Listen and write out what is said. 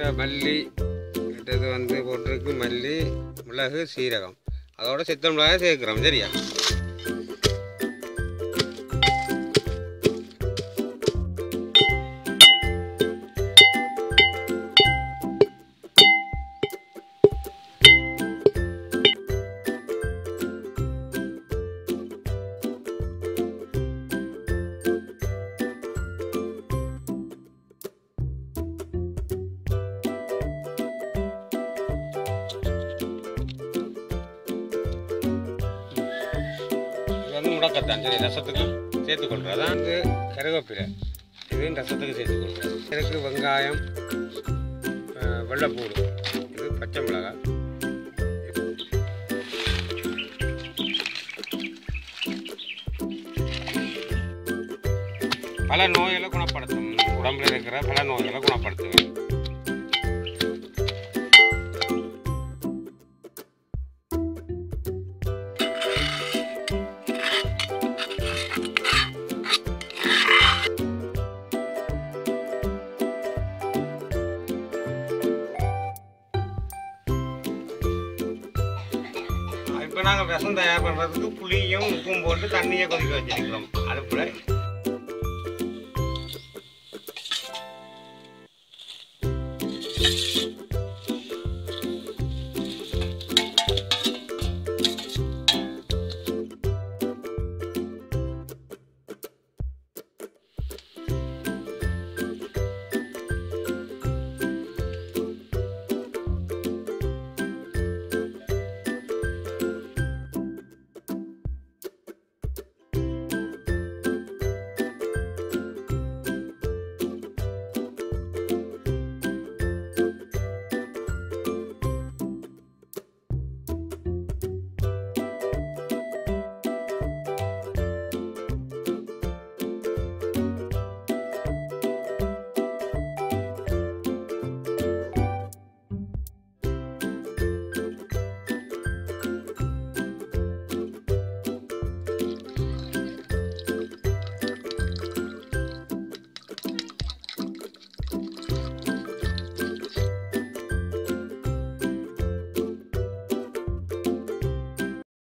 மல்லி இது வந்து போட்டிருக்கு மல்லி மிளகு சீரகம் அதோட சித்த மிளகாய் சேர்க்குறோம் சரியா இது வந்து முடக்கத்தான் சரி ரசத்துக்கு சேர்த்துக்கொள்கிறோம் அதான் வந்து கருவேப்பிலை இது ரசத்துக்கு சேர்த்துக்கொள்கிறோம் இதுக்கு வெங்காயம் அஹ், வெள்ளைப்பூடு இது பச்சை மிளகாய் பல நோய்களை குணப்படுத்தும் உடம்புல இருக்கிற பல நோய்களை குணப்படுத்தும் இப்போ நாங்கள் விஷம் தயார் பண்ணுறதுக்கு புளியும் உப்பும் போட்டு தண்ணியை கொதிக்க வச்சிருக்கிறோம் அடுப்பில்